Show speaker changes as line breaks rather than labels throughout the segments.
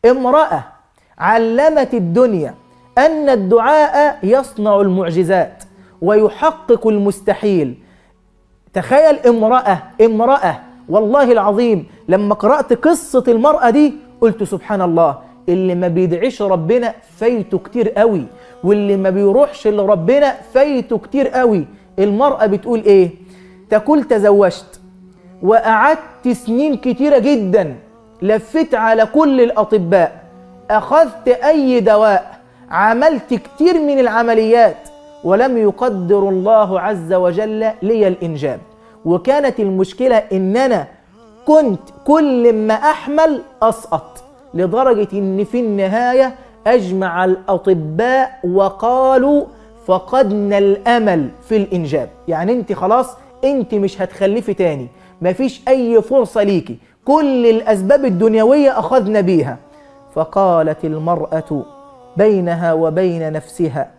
امرأة علمت الدنيا أن الدعاء يصنع المعجزات ويحقق المستحيل تخيل امرأة امرأة والله العظيم لما قرأت قصة المرأة دي قلت سبحان الله اللي ما بيدعيش ربنا فايته كتير قوي واللي ما بيروحش لربنا فايته كتير قوي المرأة بتقول ايه تقول تزوجت وقعدت سنين كتيرة جدا لفيت على كل الأطباء أخذت أي دواء عملت كتير من العمليات ولم يقدر الله عز وجل لي الإنجاب وكانت المشكلة إن أنا كنت كل ما أحمل أسقط لدرجة إن في النهاية أجمع الأطباء وقالوا فقدنا الأمل في الإنجاب يعني أنت خلاص أنت مش هتخلفي تاني مفيش أي فرصة ليكي كل الأسباب الدنيوية أخذنا بيها فقالت المرأة بينها وبين نفسها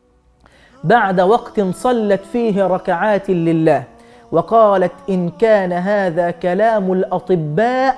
بعد وقت صلت فيه ركعات لله وقالت إن كان هذا كلام الأطباء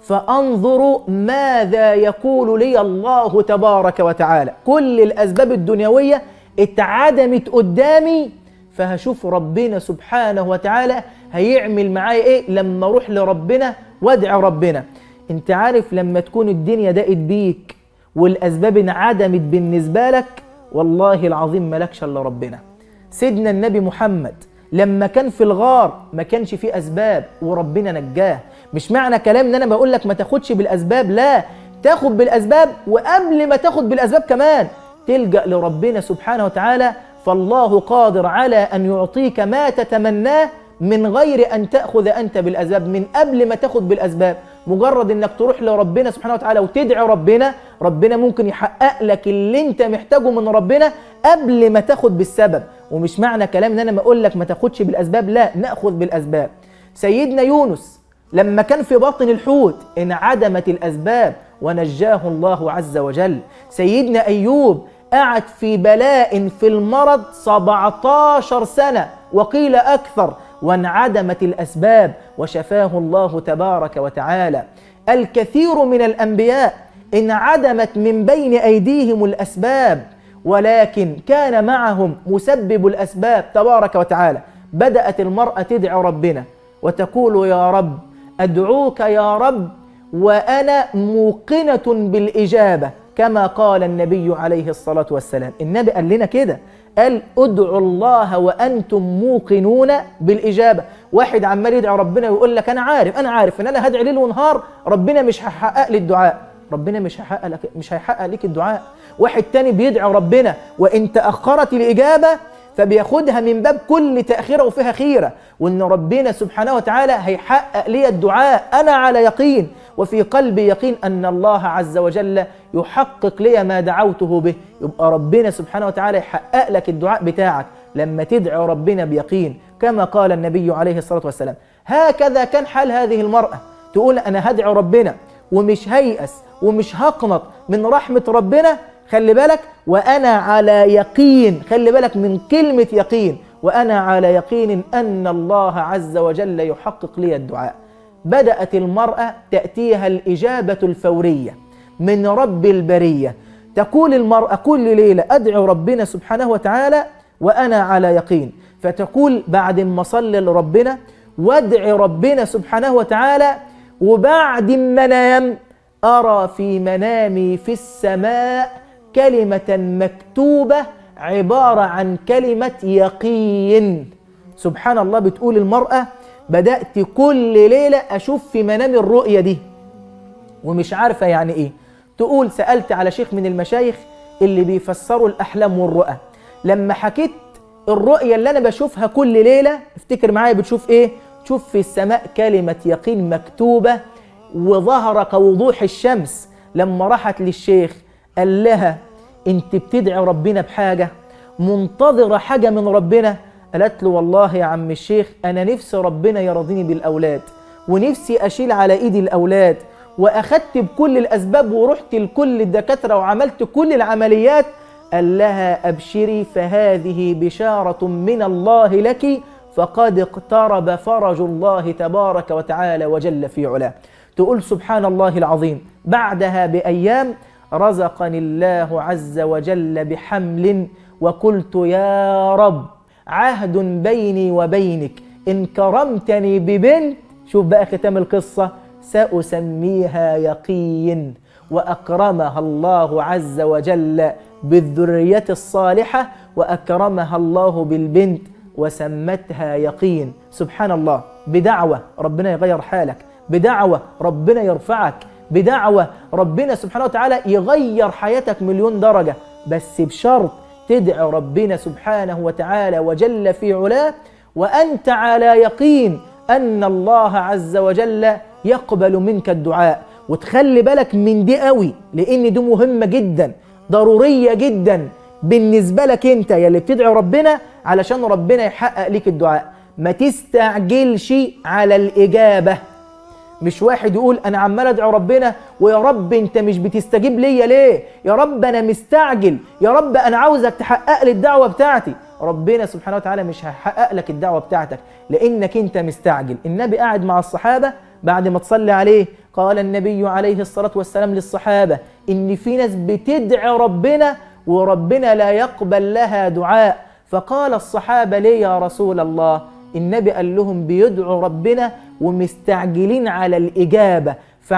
فأنظر ماذا يقول لي الله تبارك وتعالى كل الأسباب الدنيوية اتعدمت قدامي فهشوف ربنا سبحانه وتعالى هيعمل معايا ايه لما اروح لربنا وادعي ربنا انت عارف لما تكون الدنيا ضاقت بيك والاسباب انعدمت بالنسبه لك والله العظيم ملكش الا ربنا سيدنا النبي محمد لما كان في الغار ما كانش فيه اسباب وربنا نجاه مش معنى كلام ان انا بقول لك ما تاخدش بالاسباب لا تاخد بالاسباب وقبل ما تاخد بالاسباب كمان تلجا لربنا سبحانه وتعالى فالله قادر على ان يعطيك ما تتمناه من غير ان تاخذ انت بالاسباب من قبل ما تاخد بالاسباب مجرد انك تروح لربنا سبحانه وتعالى وتدعي ربنا ربنا ممكن يحقق لك اللي انت محتاجه من ربنا قبل ما تاخد بالسبب ومش معنى كلام ان انا ما اقول لك ما تاخدش بالاسباب لا ناخذ بالاسباب سيدنا يونس لما كان في باطن الحوت انعدمت الاسباب ونجاه الله عز وجل سيدنا ايوب قعد في بلاء في المرض 17 سنه وقيل اكثر وانعدمت الاسباب وشفاه الله تبارك وتعالى الكثير من الانبياء انعدمت من بين ايديهم الاسباب ولكن كان معهم مسبب الاسباب تبارك وتعالى بدات المراه تدعو ربنا وتقول يا رب ادعوك يا رب وانا موقنه بالاجابه كما قال النبي عليه الصلاه والسلام النبي قال لنا كده قال ادعوا الله وانتم موقنون بالاجابه واحد عمال يدعي ربنا ويقول لك انا عارف انا عارف ان انا هدعي ليل ونهار ربنا مش هيحقق لي الدعاء ربنا مش هيحقق لك مش هيحقق ليك الدعاء واحد تاني بيدعي ربنا وان تاخرت الاجابه فبياخدها من باب كل تاخيره وفيها خيره وان ربنا سبحانه وتعالى هيحقق لي الدعاء انا على يقين وفي قلبي يقين ان الله عز وجل يحقق لي ما دعوته به يبقى ربنا سبحانه وتعالى يحقق لك الدعاء بتاعك لما تدعي ربنا بيقين كما قال النبي عليه الصلاه والسلام هكذا كان حال هذه المراه تقول انا هدعي ربنا ومش هيأس ومش هقنط من رحمه ربنا خلي بالك وانا على يقين خلي بالك من كلمه يقين وانا على يقين ان الله عز وجل يحقق لي الدعاء بدات المراه تاتيها الاجابه الفوريه من رب البريه تقول المراه كل ليله ادعو ربنا سبحانه وتعالى وانا على يقين فتقول بعد ما اصلي لربنا وادعي ربنا سبحانه وتعالى وبعد ما انام ارى في منامي في السماء كلمه مكتوبه عباره عن كلمه يقين سبحان الله بتقول المراه بدات كل ليله اشوف في منامي الرؤيه دي ومش عارفه يعني ايه تقول سالت على شيخ من المشايخ اللي بيفسروا الاحلام والرؤى لما حكيت الرؤيه اللي انا بشوفها كل ليله افتكر معايا بتشوف ايه تشوف في السماء كلمه يقين مكتوبه وظهر كوضوح الشمس لما راحت للشيخ قال لها انت بتدعي ربنا بحاجه منتظره حاجه من ربنا قالت له والله يا عم الشيخ انا نفسي ربنا يرضيني بالاولاد ونفسي اشيل على ايدي الاولاد واخدت بكل الاسباب ورحت لكل الدكاتره وعملت كل العمليات قال لها ابشري فهذه بشاره من الله لك فقد اقترب فرج الله تبارك وتعالى وجل في علاه تقول سبحان الله العظيم بعدها بأيام رزقني الله عز وجل بحمل وقلت يا رب عهد بيني وبينك إن كرمتني ببنت شوف بقى ختام القصة سأسميها يقين وأكرمها الله عز وجل بالذرية الصالحة وأكرمها الله بالبنت وسمتها يقين سبحان الله بدعوة ربنا يغير حالك بدعوة ربنا يرفعك بدعوة ربنا سبحانه وتعالى يغير حياتك مليون درجة بس بشرط تدعو ربنا سبحانه وتعالى وجل في علاه وأنت على يقين أن الله عز وجل يقبل منك الدعاء وتخلي بالك من دي قوي لأن دي مهمة جدا ضرورية جدا بالنسبة لك أنت يا اللي بتدعو ربنا علشان ربنا يحقق لك الدعاء ما تستعجلش على الإجابة مش واحد يقول انا عمال ادعو ربنا ويا رب انت مش بتستجيب ليا ليه يا رب انا مستعجل يا رب انا عاوزك تحقق لي الدعوه بتاعتي ربنا سبحانه وتعالى مش هيحقق لك الدعوه بتاعتك لانك انت مستعجل النبي قاعد مع الصحابه بعد ما تصلي عليه قال النبي عليه الصلاه والسلام للصحابه ان في ناس بتدعي ربنا وربنا لا يقبل لها دعاء فقال الصحابه ليه يا رسول الله النبي قال لهم بيدعوا ربنا ومستعجلين على الإجابة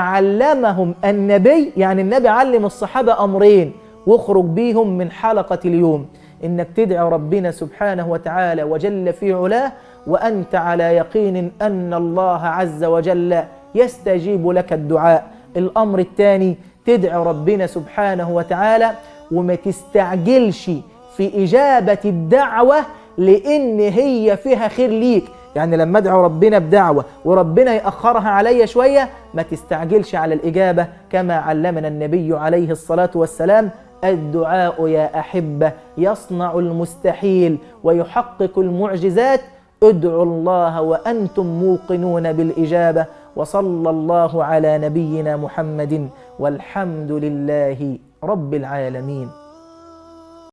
فعلمهم النبي يعني النبي علم الصحابة أمرين واخرج بيهم من حلقة اليوم إنك تدعي ربنا سبحانه وتعالى وجل في علاه وأنت على يقين أن الله عز وجل يستجيب لك الدعاء الأمر الثاني تدعي ربنا سبحانه وتعالى وما تستعجلش في إجابة الدعوة لان هي فيها خير ليك يعني لما ادعو ربنا بدعوه وربنا ياخرها عليا شويه ما تستعجلش على الاجابه كما علمنا النبي عليه الصلاه والسلام الدعاء يا احبه يصنع المستحيل ويحقق المعجزات ادعوا الله وانتم موقنون بالاجابه وصلى الله على نبينا محمد والحمد لله رب العالمين